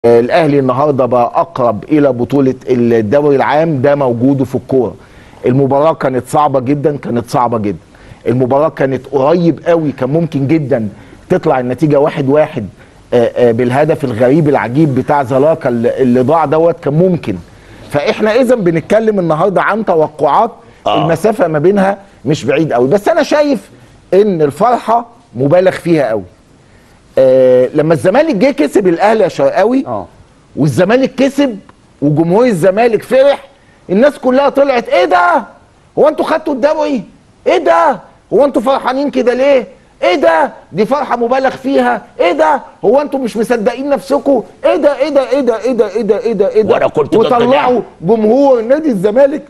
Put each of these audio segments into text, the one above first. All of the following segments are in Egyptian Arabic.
الاهلي النهارده بقى اقرب الى بطوله الدوري العام ده موجوده في الكوره المباراه كانت صعبه جدا كانت صعبه جدا المباراه كانت قريب قوي كان ممكن جدا تطلع النتيجه واحد واحد آه، آه، بالهدف الغريب العجيب بتاع زلاكا اللي اللي ضاع دوت كان ممكن فاحنا اذا بنتكلم النهارده عن توقعات آه. المسافه ما بينها مش بعيد قوي بس انا شايف ان الفرحه مبالغ فيها قوي آه لما الزمالك جه كسب الاهلي يا شرقاوي اه والزمالك كسب وجمهور الزمالك فرح الناس كلها طلعت ايه ده هو انتوا خدتوا الدوري ايه ده هو انتوا فرحانين كده ليه ايه ده دي فرحه مبالغ فيها ايه ده هو انتوا مش مصدقين نفسكم ايه ده ايه ده ايه ده ايه ده ايه ده ايه ده ايه ده وأنا كنت ضد وطلعوا جمهور نادي الزمالك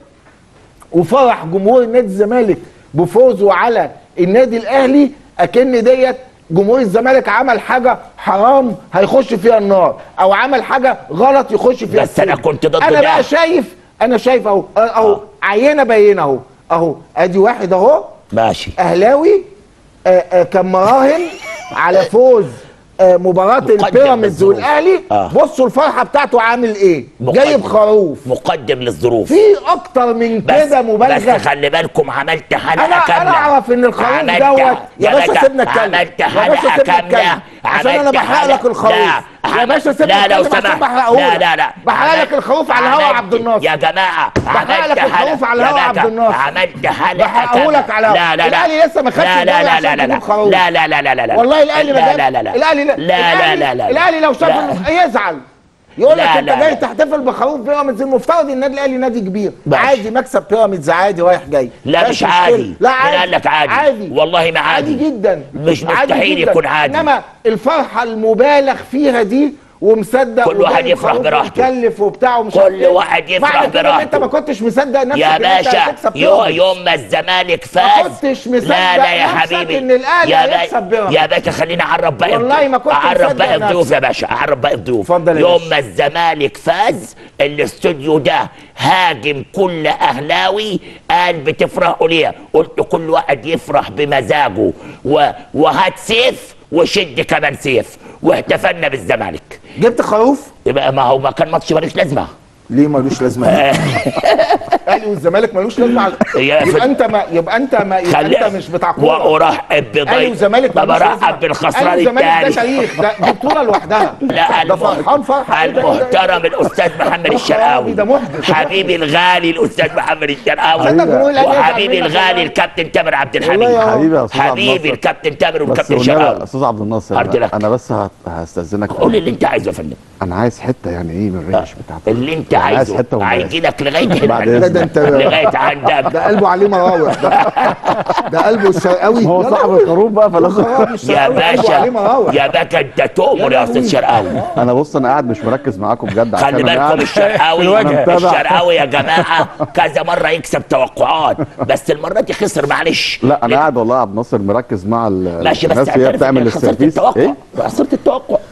وفرح جمهور نادي الزمالك بفوزه على النادي الاهلي اكن ديت جمهور الزمالك عمل حاجه حرام هيخش فيها النار او عمل حاجه غلط يخش فيها بس أنا السجن. كنت ضد انا ده. بقى شايف انا شايف اهو اهو عينه بينه اهو اهو ادي واحد اهو ماشي اهلاوي آه آه كان مراهن على فوز آه مباراه مقدم البيراميدز بالظروف. والاهلي آه. بصوا الفرحه بتاعته عامل ايه جايب مقدم. خروف مقدم للظروف في اكتر من بس كده مبالغه بس خلي بالكم عملت حلقه انا كامله انا اعرف ان الخروف عملت- دوت يا باشا باشا، سيبنا نتكلم عملت يا باشا حلقه سيبنا كامله نتكلم عشان انا عملت بحرق لك حلقة- الخروف لا يا باشا سيبنا لا لو نتكلم عشان سمحت بحرقهولك لا لا لا بحرق لك عملت- الخروف على الهوا عملت- عبد الناصر يا جماعه بحرق عملت لك الخروف حلقة- على يا الهوا عبد باشا، الناصر. عملت حلقه بحرقهولك كاملة. على الهوا. لا لا لا الأهلي لسه ما خدش لا لا الدوري لا عشان لا لا تجيب خروف. لا لا لا لا لا لا والله الاهلي ما لا جابش. لا لا لا الاهلي لا لا لا لا لا الاهلي لو شاف لا. الم- يزعل يقول لك لا انت لا جاي لا. تحتفل بخروف بيراميدز المفترض النادي الاهلي نادي كبير ماشي. عادي مكسب بيراميدز عادي رايح جاي لا مفيش مش مشكلة. عادي لا مين عادي قال لك عادي عادي والله ما عادي عادي جدا مش عادي مستحيل جداً. يكون عادي انما الفرحه المبالغ فيها دي ومصدق كل واحد وجايب يفرح خروف براحته. ومكلف وبتاع ومش كل عارف إيه. واحد يفرح معنى كده إن انت براحته. ما كنتش مصدق نفسك يا إن أنت باشا هتكسب يو بيراميدز. يوم ما الزمالك ما فاز كنتش مصدق لا لا يا نفسك حبيبي إن الأهلي يا با- هيكسب بيراميدز. يا باشا خليني اعرف باقي والله ما كنت اعرف مصدق باقي الضيوف نفسك. يا باشا اعرف باقي الضيوف اتفضل يا يوم باشا. ما الزمالك فاز الاستوديو ده هاجم كل اهلاوي قال بتفرحوا ليه قلت كل واحد يفرح بمزاجه و... وهات سيف وشد كمان سيف واحتفلنا بالزمالك جبت خروف يبقى ما هو ما كان ماتش مالوش لازمه ليه ملوش لازمه الاهلي والزمالك ملوش لازمه على- يا يبقى في- انت ما يبقى انت ما يبقى انت مش بتاع كوره وارحب بضيف اهلي والزمالك طب ملوش لازمة. ارحب بالخسران اهلي والزمالك ده الثاني تاريخ ده دي بطوله لوحدها لا ده فرحان فرحه إيه ده؟ إيه ده؟ المحترم الاستاذ محمد يا الشرقاوي خرابي، ده محدث. حبيبي الغالي الاستاذ محمد الشرقاوي صدق جمهور الأهلي يزعل وحبيبي منك الغالي والله. الكابتن تامر عبد والله الحميد يا حبيبي يا استاذ عبد حبيبي الناصر الكابتن تامر بس والكابتن والنبي يا الشرقاوي استاذ عبد الناصر قلت لك. انا بس هت- هستاذنك قول اللي انت عايزه يا فندم انا عايز حته يعني ايه من الريش بتاعتك اللي انت يعني عايز عايزه حته وبلاش. هيجي لك لغايه هنا بعد لا إذنك. ده انت لغايه عندك ده قلبه عليه مراوح ده ده قلبه الشرقاوي هو يا صاحب لهوي. الخروف بقى فلازم خرابي، يا الشرقاوي قلبه عليه باشا مراوح يا باشا انت تؤمر يا استاذ شرقاوي انا بص انا قاعد مش مركز معاكم بجد عشان خلي أنا بالكم قاعد الشرقاوي أنا متابع. الشرقاوي يا جماعه كذا مره يكسب توقعات بس المره دي خسر معلش لا انا قاعد والله يا عبد الناصر مركز مع ال- ماشي بس الناس اللي هي اعترف بتعمل إنك خسرت السيرفيس التوقع ايه خسرت التوقع